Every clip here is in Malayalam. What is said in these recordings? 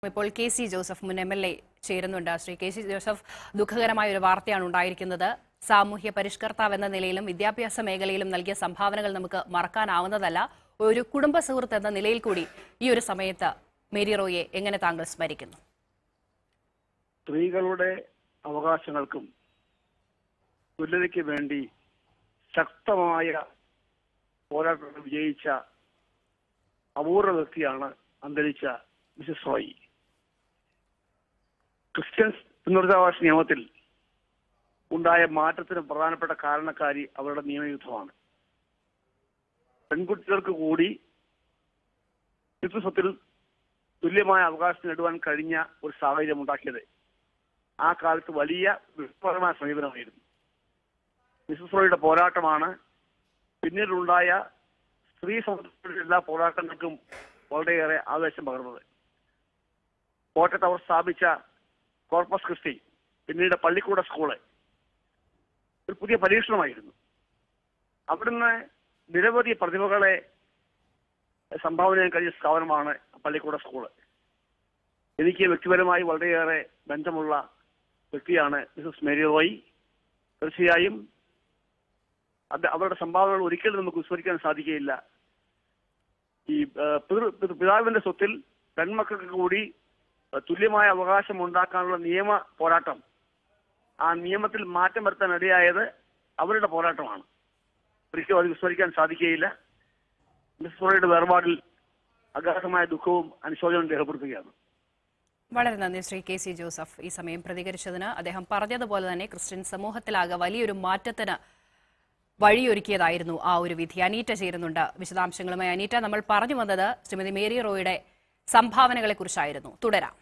ഇപ്പോൾ കെ സി ജോസഫ് മുൻ എം എൽ എ ചേരുന്നുണ്ട് ശ്രീ കെ സി ജോസഫ് ദുഃഖകരമായ ഒരു വാർത്തയാണ് ഉണ്ടായിരിക്കുന്നത് സാമൂഹ്യ പരിഷ്കർത്താവ് എന്ന നിലയിലും വിദ്യാഭ്യാസ മേഖലയിലും നൽകിയ സംഭാവനകൾ നമുക്ക് മറക്കാനാവുന്നതല്ല ഒരു കുടുംബ സുഹൃത്ത് എന്ന നിലയിൽ കൂടി ഈ ഒരു സമയത്ത് മേരി റോയെ എങ്ങനെ താങ്കൾ സ്മരിക്കുന്നു സ്ത്രീകളുടെ അവകാശങ്ങൾക്കും തുല്യതയ്ക്ക് വേണ്ടി ശക്തമായ പോരാട്ടത്തിൽ വിജയിച്ച അപൂർവ വ്യക്തിയാണ് അന്തരിച്ച മിസസ് റോയി ക്രിസ്ത്യൻസ് പുനരുദ്ധാവാസ നിയമത്തിൽ ഉണ്ടായ മാറ്റത്തിന് പ്രധാനപ്പെട്ട കാരണക്കാരി അവരുടെ നിയമയുദ്ധമാണ് പെൺകുട്ടികൾക്ക് കൂടി പിതൃസ്വത്തിൽ തുല്യമായ അവകാശം നേടുവാൻ കഴിഞ്ഞ ഒരു സാഹചര്യം ഉണ്ടാക്കിയത് ആ കാലത്ത് വലിയ വിപ്ലവമായ സമീപനമായിരുന്നു മിസസ് റോയുടെ പോരാട്ടമാണ് പിന്നീടുണ്ടായ സ്ത്രീ സമൂഹത്തിലുള്ള എല്ലാ പോരാട്ടങ്ങൾക്കും വളരെയേറെ ആവേശം പകർന്നത് കോട്ടയത്ത് അവർ സ്ഥാപിച്ച കോർപ്പസ് ക്രിസ്റ്റി പിന്നീട് പള്ളിക്കൂട സ്കൂള് ഒരു പുതിയ പരീക്ഷണമായിരുന്നു അവിടുന്ന് നിരവധി പ്രതിഭകളെ സംഭാവന ചെയ്യാൻ കഴിഞ്ഞ സ്ഥാപനമാണ് പള്ളിക്കൂട സ്കൂള് എനിക്ക് വ്യക്തിപരമായി വളരെയേറെ ബന്ധമുള്ള വ്യക്തിയാണ് മിസസ് മേരി റോയ് തീർച്ചയായും അത് അവരുടെ സംഭാവനകൾ ഒരിക്കലും നമുക്ക് വിസ്മരിക്കാൻ സാധിക്കുകയില്ല ഈ ആ, പിതൃ- പിതൃ- പിതാവിന്റെ സ്വത്തിൽ പെൺമക്കൾക്ക് കൂടി ആ, തുല്യമായ അവകാശം ഉണ്ടാക്കാനുള്ള നിയമ പോരാട്ടം ആ നിയമത്തിൽ മാറ്റം വരുത്താൻ ഇടയായത് അവരുടെ പോരാട്ടമാണ് ഒരിക്കലും അത് വിസ്മരിക്കാൻ സാധിക്കുകയില്ല മിസ് റോയുടെ വേർപാടിൽ അഗാധമായ ദുഃഖവും അനുശോചനവും രേഖപ്പെടുത്തുകയാണ് വളരെ നന്ദി ശ്രീ കെ സി ജോസഫ് ഈ സമയം പ്രതികരിച്ചതിന് അദ്ദേഹം പറഞ്ഞതുപോലെ തന്നെ ക്രിസ്ത്യൻ സമൂഹത്തിലാകെ വലിയൊരു മാറ്റത്തിന് വഴിയൊരുക്കിയതായിരുന്നു ആ ഒരു വിധി അനീറ്റ ചേരുന്നുണ്ട് വിശദാംശങ്ങളുമായി അനീറ്റ നമ്മൾ പറഞ്ഞു വന്നത് ശ്രീമതി മേരി റോയുടെ സംഭാവനകളെ കുറിച്ചായിരുന്നു തുടരാം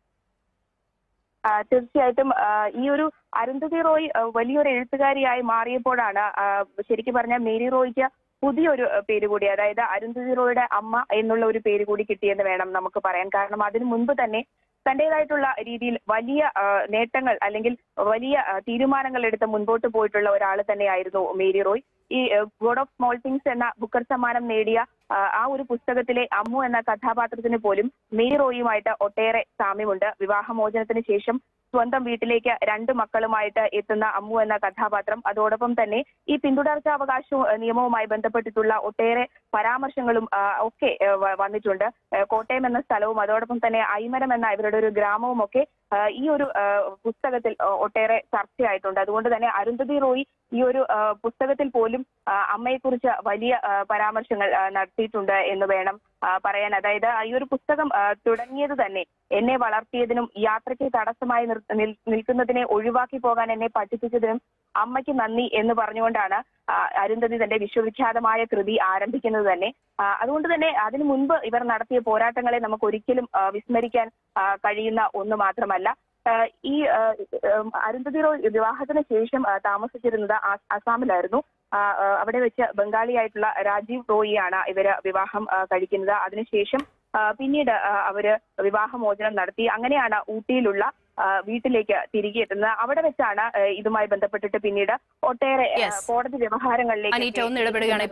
ആ, തീർച്ചയായിട്ടും ആ, ഈ ഒരു അരുന്ധതി റോയ് ആ, വലിയൊരു എഴുത്തുകാരിയായി മാറിയപ്പോഴാണ് ആ, ശരിക്കും പറഞ്ഞാൽ മേരി റോയ്ക്ക് പുതിയൊരു ആ, പേര് കൂടി അതായത് അരുന്ധതി റോയുടെ അമ്മ എന്നുള്ള ഒരു പേര് കൂടി കിട്ടിയെന്ന് വേണം നമുക്ക് പറയാൻ കാരണം അതിനു മുൻപ് തന്നെ തന്റേതായിട്ടുള്ള രീതിയിൽ വലിയ ആ, നേട്ടങ്ങൾ അല്ലെങ്കിൽ വലിയ ആ, തീരുമാനങ്ങൾ എടുത്ത് മുൻപോട്ട് പോയിട്ടുള്ള ഒരാൾ തന്നെയായിരുന്നു മേരി റോയ് ഈ ഗോഡ് ഓഫ് സ്മോൾ തിങ്സ് എന്ന ബുക്കർ സമ്മാനം നേടിയ ആ, ആ ഒരു പുസ്തകത്തിലെ അമ്മു എന്ന കഥാപാത്രത്തിന് പോലും മേരി റോയുമായിട്ട് ഒട്ടേറെ സാമ്യമുണ്ട് വിവാഹമോചനത്തിന് ശേഷം സ്വന്തം വീട്ടിലേക്ക് രണ്ട് മക്കളുമായിട്ട് എത്തുന്ന അമ്മു എന്ന കഥാപാത്രം അതോടൊപ്പം തന്നെ ഈ പിന്തുടർച്ചാവകാശ നിയമവുമായി ബന്ധപ്പെട്ടിട്ടുള്ള ഒട്ടേറെ പരാമർശങ്ങളും ആ, ഒക്കെ ആ, വ- വന്നിട്ടുണ്ട് ആ, കോട്ടയം എന്ന സ്ഥലവും അതോടൊപ്പം തന്നെ ഐമരം എന്ന ഇവരുടെ ഒരു ഗ്രാമവും ഒക്കെ ആ, ഈ ഒരു ആ, പുസ്തകത്തിൽ ആ, ഒട്ടേറെ ചർച്ചയായിട്ടുണ്ട് അതുകൊണ്ട് തന്നെ അരുന്ധതി റോയി ഈ ഒരു ആ, പുസ്തകത്തിൽ പോലും ആ, അമ്മയെക്കുറിച്ച് വലിയ ആ, പരാമർശങ്ങൾ ആ, നടത്തിയിട്ടുണ്ട് എന്ന് വേണം ആ, പറയാൻ അതായത് ഈ ഒരു പുസ്തകം ആ, തുടങ്ങിയത് തന്നെ എന്നെ വളർത്തിയതിനും യാത്രയ്ക്ക് തടസ്സമായി നിർ- നിൽ- നിൽക്കുന്നതിനെ ഒഴിവാക്കി പോകാൻ എന്നെ പഠിപ്പിച്ചതിനും അമ്മയ്ക്ക് നന്ദി എന്ന് പറഞ്ഞുകൊണ്ടാണ് ആ, അരുന്ധതി തന്റെ വിശ്വവിഖ്യാതമായ കൃതി ആരംഭിക്കുന്നത് തന്നെ ആ, അതുകൊണ്ട് തന്നെ അതിനു മുൻപ് ഇവർ നടത്തിയ പോരാട്ടങ്ങളെ നമുക്ക് ഒരിക്കലും ആ, വിസ്മരിക്കാൻ ആ, കഴിയുന്ന ഒന്ന് മാത്രമല്ല ആ, ഈ ആ, ഉം, അരുന്ധതി റോയ് വിവാഹത്തിന് ശേഷം ആ, താമസിച്ചിരുന്നത് ആ- അസാമിലായിരുന്നു ആ, ആ, അവിടെ വെച്ച് ബംഗാളിയായിട്ടുള്ള രാജീവ് റോയിയാണ് ഇവര് വിവാഹം ആ, കഴിക്കുന്നത് അതിനുശേഷം ആ, പിന്നീട് ആ, അവര് വിവാഹമോചനം നടത്തി അങ്ങനെയാണ് ഊട്ടിയിലുള്ള ആ, വീട്ടിലേക്ക് തിരികെ എത്തുന്നത് അവിടെ വെച്ചാണ് ആ, ഇതുമായി ബന്ധപ്പെട്ടിട്ട് പിന്നീട് ഒട്ടേറെ ആ, Yes. കോടതി വ്യവഹാരങ്ങളിലേക്ക് അനീറ്റ ഒന്ന് ഇടപെടുകയാണ്